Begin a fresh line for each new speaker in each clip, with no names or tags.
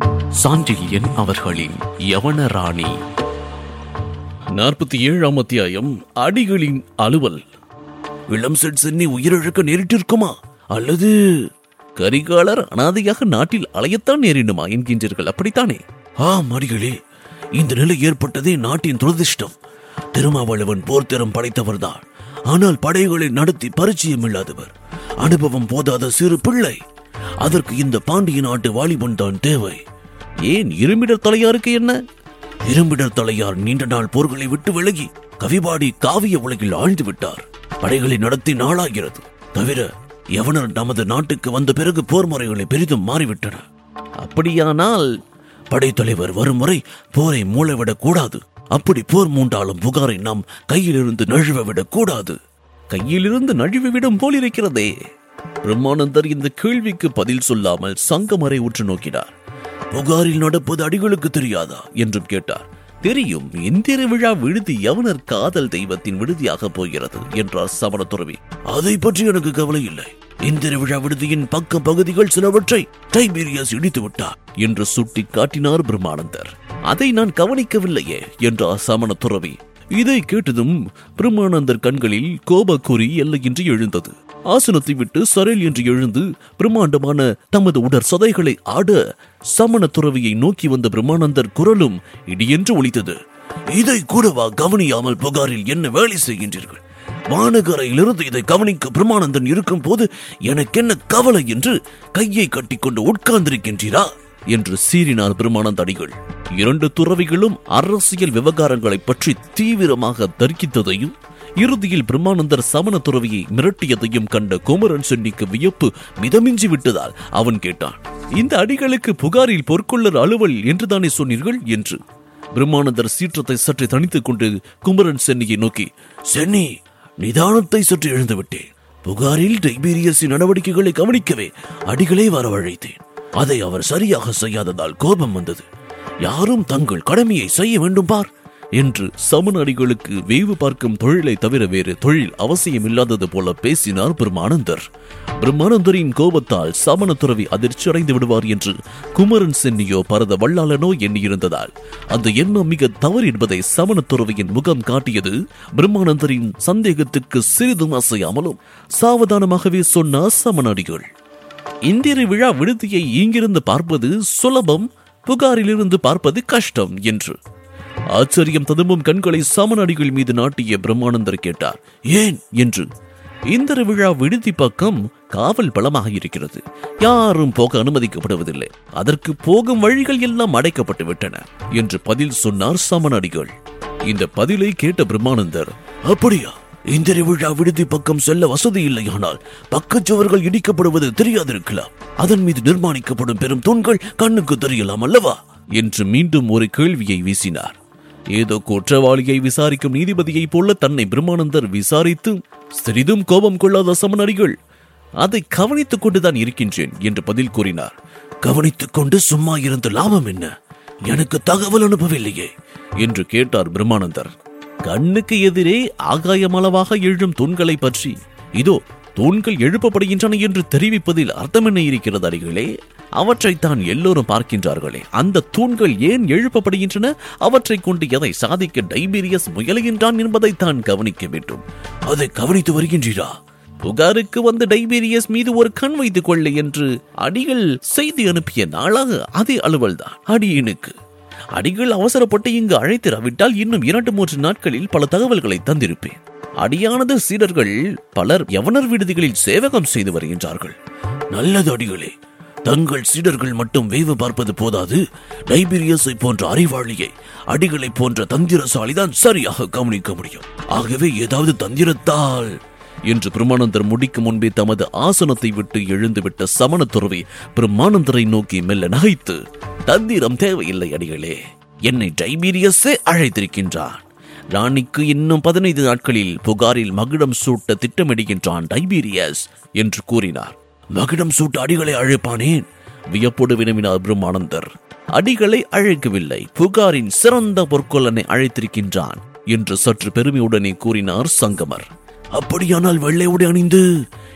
சாண்டில்யன் அவர்களின் யவன ராணி நாற்பத்தி ஏழாம் அத்தியாயம் அடிகளின் அலுவல் இளம் செட் சென்னி உயிரிழக்க நேரிட்டிருக்குமா அல்லது கரிகாலர் அனாதையாக நாட்டில் அலையத்தான் நேரிடுமா என்கின்றீர்கள் அப்படித்தானே ஆம் அடிகளே இந்த நிலை ஏற்பட்டதே நாட்டின் துரதிர்ஷ்டம் திருமாவளவன் போர்த்திறம் படைத்தவர்தான் ஆனால் படைகளை நடத்தி பரிச்சயம் இல்லாதவர் அனுபவம் போதாத சிறு பிள்ளை அதற்கு இந்த பாண்டிய நாட்டு வாலிபன் தான் தேவை ஏன் இருமிடர் தலையாருக்கு என்ன இரும்பிடர் தலையார் நீண்ட நாள் போர்களை விட்டு விலகி கவிபாடி காவிய உலகில் ஆழ்ந்து விட்டார் படைகளை நடத்தி நாளாகிறது தவிர எவனர் நமது நாட்டுக்கு வந்த பிறகு போர் முறைகளை பெரிதும் மாறிவிட்டன அப்படியானால் படைத்தலைவர் வரும் வரை போரை மூளைவிடக் கூடாது அப்படி போர் மூண்டாலும் புகாரை நாம் கையிலிருந்து நழுவ விடக் கூடாது கையிலிருந்து நழுவி விடும் போல் இருக்கிறதே பிரம்மானந்தர் இந்த கேள்விக்கு பதில் சொல்லாமல் சங்கமரை உற்று நோக்கினார் புகாரில் நடப்பது அடிகளுக்கு தெரியாதா என்றும் கேட்டார் தெரியும் இந்திர விழா விடுதி யவனர் காதல் தெய்வத்தின் விடுதியாக போகிறது என்றார் சமண துறவி அதை பற்றி எனக்கு கவலை இல்லை இந்திர விழா விடுதியின் பக்க பகுதிகள் சிலவற்றை டைபீரியஸ் இடித்து விட்டார் என்று சுட்டி காட்டினார் பிரம்மானந்தர் அதை நான் கவனிக்கவில்லையே என்றார் சமண துறவி இதை கேட்டதும் பிரம்மானந்தர் கண்களில் கோபக்குறி எல்லையின்றி எழுந்தது ஆசனத்தை விட்டு சரேல் என்று எழுந்து பிரம்மாண்டமான தமது உடற் சதைகளை ஆட சமண துறவியை நோக்கி வந்த பிரம்மானந்தர் குரலும் இடியென்று ஒலித்தது இதை கூடவா கவனியாமல் புகாரில் என்ன வேலை செய்கின்றீர்கள் வானகரையிலிருந்து இதை கவனிக்க பிரம்மானந்தன் இருக்கும் போது எனக்கென்ன கவலை என்று கையை கட்டிக்கொண்டு உட்கார்ந்திருக்கின்றீரா என்று சீறினார் பிரம்மானந்த அடிகள் இரண்டு துறவிகளும் அரசியல் விவகாரங்களை பற்றி தீவிரமாக தர்க்கித்ததையும் இறுதியில் பிரம்மானந்தர் சமண துறவியை மிரட்டியதையும் கண்ட குமரன் சென்னிக்கு வியப்பு மிதமிஞ்சி விட்டதால் அவன் கேட்டான் இந்த அடிகளுக்கு புகாரில் பொற்கொள்ளர் அலுவல் என்றுதானே சொன்னீர்கள் என்று பிரம்மானந்தர் சீற்றத்தை சற்று தணித்துக் கொண்டு குமரன் சென்னியை நோக்கி சென்னி நிதானத்தை சற்று எழுந்து விட்டேன் புகாரில் டைபீரியஸின் நடவடிக்கைகளை கவனிக்கவே அடிகளே வரவழைத்தேன் அதை அவர் சரியாக செய்யாததால் கோபம் வந்தது யாரும் தங்கள் கடமையை செய்ய வேண்டும் பார் என்று சமண அடிகளுக்கு வேவு பார்க்கும் தொழிலை தவிர வேறு தொழில் அவசியம் இல்லாதது போல பேசினார் பிரம்மானந்தர் பிரம்மானந்தரின் கோபத்தால் சமண துறவி அதிர்ச்சி அடைந்து விடுவார் என்று குமரன் சென்னியோ பரத வல்லாளனோ எண்ணியிருந்ததால் அந்த எண்ணம் மிக தவறு என்பதை சமண துறவியின் முகம் காட்டியது பிரம்மானந்தரின் சந்தேகத்துக்கு சிறிதும் அசையாமலும் சாவதானமாகவே சொன்னார் சமண அடிகள் இந்திர விழா விடுதியை இங்கிருந்து பார்ப்பது சுலபம் புகாரிலிருந்து பார்ப்பது கஷ்டம் என்று ஆச்சரியம் ததும்பும் கண்களை சமணடிகள் மீது நாட்டிய பிரம்மானந்தர் கேட்டார் ஏன் என்று இந்திர விழா விடுதி பக்கம் காவல் பலமாக இருக்கிறது யாரும் போக அனுமதிக்கப்படுவதில்லை அதற்கு போகும் வழிகள் எல்லாம் அடைக்கப்பட்டு விட்டன என்று பதில் சொன்னார் சமணடிகள் இந்த பதிலை கேட்ட பிரம்மானந்தர் அப்படியா இந்திர விழா விடுதி பக்கம் செல்ல வசதி இல்லையானால் பக்கச்சுவர்கள் இடிக்கப்படுவது தெரியாதிருக்கலாம் அதன் மீது நிர்மாணிக்கப்படும் பெரும் தூண்கள் கண்ணுக்கு தெரியலாம் அல்லவா என்று மீண்டும் ஒரு கேள்வியை வீசினார் ஏதோ குற்றவாளியை விசாரிக்கும் நீதிபதியைப் போல தன்னை பிரம்மானந்தர் விசாரித்து சிறிதும் கோபம் கொள்ளாத சமணடிகள் அதை கவனித்துக் கொண்டுதான் இருக்கின்றேன் என்று பதில் கூறினார் கவனித்துக் கொண்டு சும்மா இருந்த லாபம் என்ன எனக்கு தகவல் அனுப்பவில்லையே என்று கேட்டார் பிரம்மானந்தர் கண்ணுக்கு எதிரே ஆகாயமளவாக எழும் தூண்களை பற்றி இதோ தூண்கள் எழுப்பப்படுகின்றன என்று தெரிவிப்பதில் அர்த்தம் என்ன இருக்கிறது அடிகளே அவற்றைத்தான் எல்லோரும் பார்க்கின்றார்களே அந்த தூண்கள் ஏன் எழுப்பப்படுகின்றன அவற்றை கொண்டு எதை சாதிக்க டைபீரியஸ் முயலுகின்றான் என்பதைத்தான் கவனிக்க வேண்டும் அதை கவனித்து வருகின்றீரா புகாருக்கு வந்த டைபீரியஸ் மீது ஒரு கண் வைத்துக் கொள்ள என்று அடிகள் செய்தி அனுப்பிய நாளாக அதே அலுவல்தான் அடியனுக்கு அடிகள் அவசரப்பட்டு இங்கு அழைத்திராவிட்டால் இன்னும் இரண்டு மூன்று நாட்களில் பல தகவல்களை தந்திருப்பேன் அடியானது சீடர்கள் பலர் யவனர் விடுதிகளில் சேவகம் செய்து வருகின்றார்கள் நல்லது அடிகளே தங்கள் சீடர்கள் மட்டும் வேவு பார்ப்பது போதாது டைபீரியஸை போன்ற அறிவாளியை அடிகளை போன்ற தந்திரசாலிதான் சரியாக கவனிக்க முடியும் ஆகவே ஏதாவது தந்திரத்தால் என்று பிரம்மானந்தர் முடிக்கும் முன்பே தமது ஆசனத்தை விட்டு எழுந்துவிட்ட சமண துறவி பிரம்மானந்தரை நோக்கி மெல்ல நகைத்து தந்திரம் தேவையில்லை அடிகளே என்னை டைபீரியஸே அழைத்திருக்கின்றான் ராணிக்கு இன்னும் பதினைந்து நாட்களில் புகாரில் மகுடம் சூட்ட திட்டமிடுகின்றான் டைபீரியஸ் என்று கூறினார் மகுடம் சூட்ட அடிகளை அழைப்பானேன் வியப்போடு வினவினார் பிரம்மானந்தர் அடிகளை அழைக்கவில்லை புகாரின் சிறந்த பொற்கொல்லனை அழைத்திருக்கின்றான் என்று சற்று பெருமையுடனே கூறினார் சங்கமர் அப்படியானால் வெள்ளை உடை அணிந்து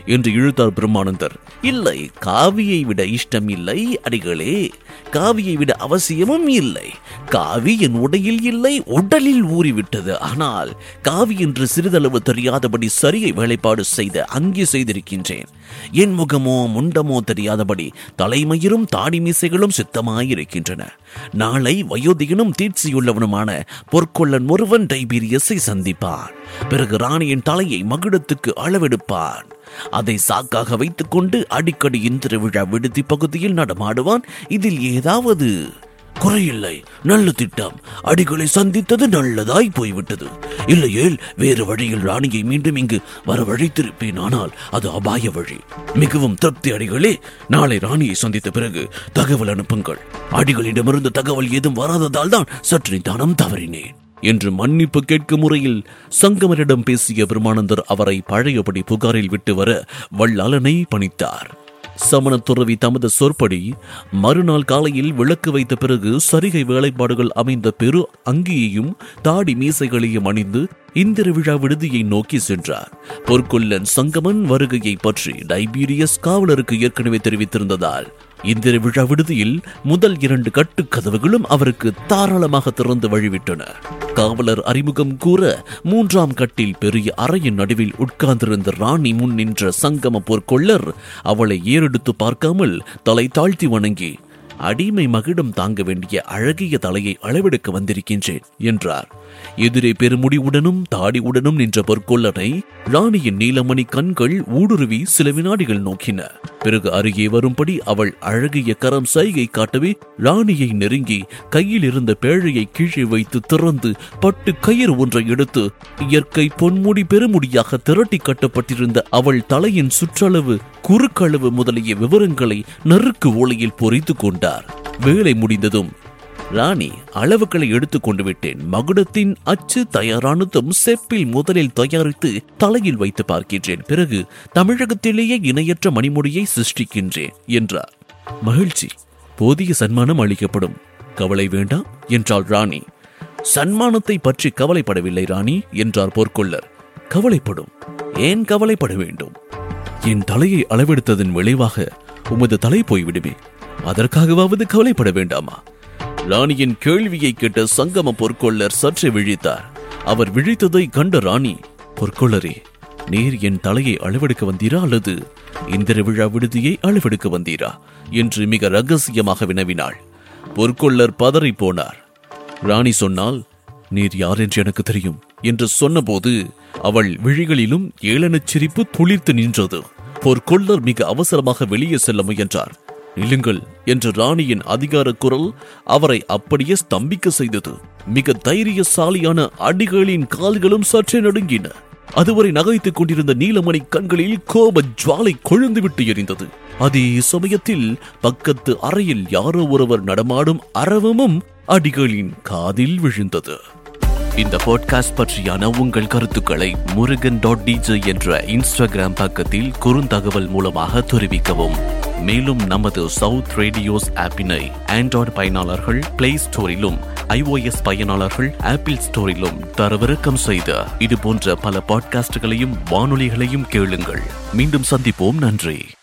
என்று இழுத்தார் பிரம்மானந்தர் இல்லை காவியை விட இஷ்டம் இல்லை அடிகளே காவியை விட அவசியமும் இல்லை காவி என் உடையில் இல்லை உடலில் ஊறிவிட்டது ஆனால் காவி என்று சிறிதளவு தெரியாதபடி சரியை வேலைப்பாடு செய்த அங்கே செய்திருக்கின்றேன் என் முகமோ முண்டமோ தெரியாதபடி தலைமயிரும் தாடி மீசைகளும் சித்தமாயிருக்கின்றன நாளை வயோதிகனும் தீட்சியுள்ளவனுமான பொற்கொள்ளன் ஒருவன் டைபீரியஸை சந்திப்பான் பிறகு ராணியின் தலையை மகுடத்துக்கு அளவெடுப்பான் அதை சாக்காக வைத்துக்கொண்டு அடிக்கடி இந்திர விழா விடுதி பகுதியில் நடமாடுவான் இதில் ஏதாவது குறையில்லை நல்ல திட்டம் அடிகளை சந்தித்தது நல்லதாய் போய்விட்டது இல்லையேல் வேறு வழியில் ராணியை மீண்டும் இங்கு வரவழைத்திருப்பேன் ஆனால் அது அபாய வழி மிகவும் திருப்தி அடிகளே நாளை ராணியை சந்தித்த பிறகு தகவல் அனுப்புங்கள் அடிகளிடமிருந்து தகவல் ஏதும் வராததால் தான் சற்று நிதானம் தவறினேன் என்று மன்னிப்பு கேட்கும் முறையில் சங்கமரிடம் பேசிய பிரம்மானந்தர் அவரை பழையபடி புகாரில் விட்டு வர வல்லாளனை பணித்தார் சமண துறவி தமது சொற்படி மறுநாள் காலையில் விளக்கு வைத்த பிறகு சரிகை வேலைப்பாடுகள் அமைந்த பெரு அங்கியையும் தாடி மீசைகளையும் அணிந்து இந்திர விழா விடுதியை நோக்கி சென்றார் பொற்கொல்லன் சங்கமன் வருகையை பற்றி டைபீரியஸ் காவலருக்கு ஏற்கனவே தெரிவித்திருந்ததால் இந்திர விழா விடுதியில் முதல் இரண்டு கட்டு கதவுகளும் அவருக்கு தாராளமாக திறந்து வழிவிட்டன காவலர் அறிமுகம் கூற மூன்றாம் கட்டில் பெரிய அறையின் நடுவில் உட்கார்ந்திருந்த ராணி முன் நின்ற சங்கம பொற்கொள்ளர் அவளை ஏறெடுத்து பார்க்காமல் தலை தாழ்த்தி வணங்கி அடிமை மகிடம் தாங்க வேண்டிய அழகிய தலையை அளவெடுக்க வந்திருக்கின்றேன் என்றார் எதிரே பெருமுடிவுடனும் தாடியுடனும் நின்ற பொற்கொள்ளனை ராணியின் நீலமணி கண்கள் ஊடுருவி சில வினாடிகள் நோக்கின பிறகு அருகே வரும்படி அவள் அழகிய கரம் சைகை காட்டவே ராணியை நெருங்கி கையில் இருந்த பேழையை கீழே வைத்து திறந்து பட்டு கயிறு ஒன்றை எடுத்து இயற்கை பொன்முடி பெருமுடியாக திரட்டி கட்டப்பட்டிருந்த அவள் தலையின் சுற்றளவு குறுக்களவு முதலிய விவரங்களை நறுக்கு ஓலையில் பொறித்து கொண்டார் வேலை முடிந்ததும் ராணி அளவுகளை எடுத்துக் கொண்டு விட்டேன் மகுடத்தின் அச்சு தயாரானதும் செப்பில் முதலில் தயாரித்து தலையில் வைத்து பார்க்கின்றேன் பிறகு தமிழகத்திலேயே இணையற்ற மணிமுடியை சிருஷ்டிக்கின்றேன் என்றார் மகிழ்ச்சி போதிய சன்மானம் அளிக்கப்படும் கவலை வேண்டாம் என்றாள் ராணி சன்மானத்தை பற்றி கவலைப்படவில்லை ராணி என்றார் பொற்கொள்ளர் கவலைப்படும் ஏன் கவலைப்பட வேண்டும் என் தலையை அளவெடுத்ததன் விளைவாக உமது தலை போய்விடுமே அதற்காகவாவது கவலைப்பட வேண்டாமா ராணியின் கேள்வியை கேட்ட சங்கம பொற்கொள்ளர் சற்றே விழித்தார் அவர் விழித்ததை கண்ட ராணி பொற்கொள்ளரே நீர் என் தலையை அளவெடுக்க வந்தீரா அல்லது இந்திர விழா விடுதியை அளவெடுக்க வந்தீரா என்று மிக ரகசியமாக வினவினாள் பொற்கொள்ளர் பதறி போனார் ராணி சொன்னால் நீர் யார் என்று எனக்கு தெரியும் என்று சொன்னபோது அவள் விழிகளிலும் ஏளனச் சிரிப்பு துளிர்த்து நின்றது பொற்கொள்ளர் மிக அவசரமாக வெளியே செல்ல முயன்றார் நில்லுங்கள் என்று ராணியின் அதிகார குரல் அவரை அப்படியே ஸ்தம்பிக்க செய்தது மிக தைரியசாலியான அடிகளின் கால்களும் சற்றே நடுங்கின அதுவரை நகைத்துக் கொண்டிருந்த நீலமணி கண்களில் கோப ஜுவாலை கொழுந்துவிட்டு எரிந்தது அதே சமயத்தில் பக்கத்து அறையில் யாரோ ஒருவர் நடமாடும் அரவமும் அடிகளின் காதில் விழுந்தது இந்த பாட்காஸ்ட் பற்றியான உங்கள் கருத்துக்களை முருகன் டாட் டிஜே என்ற இன்ஸ்டாகிராம் பக்கத்தில் குறுந்தகவல் மூலமாக தெரிவிக்கவும் மேலும் நமது சவுத் ரேடியோஸ் ஆப்பினை ஆண்ட்ராய்டு பயனாளர்கள் பிளே ஸ்டோரிலும் ஐஓஎஸ் பயனாளர்கள் ஆப்பிள் ஸ்டோரிலும் தரவிறக்கம் செய்த இது போன்ற பல பாட்காஸ்டுகளையும் வானொலிகளையும் கேளுங்கள் மீண்டும் சந்திப்போம் நன்றி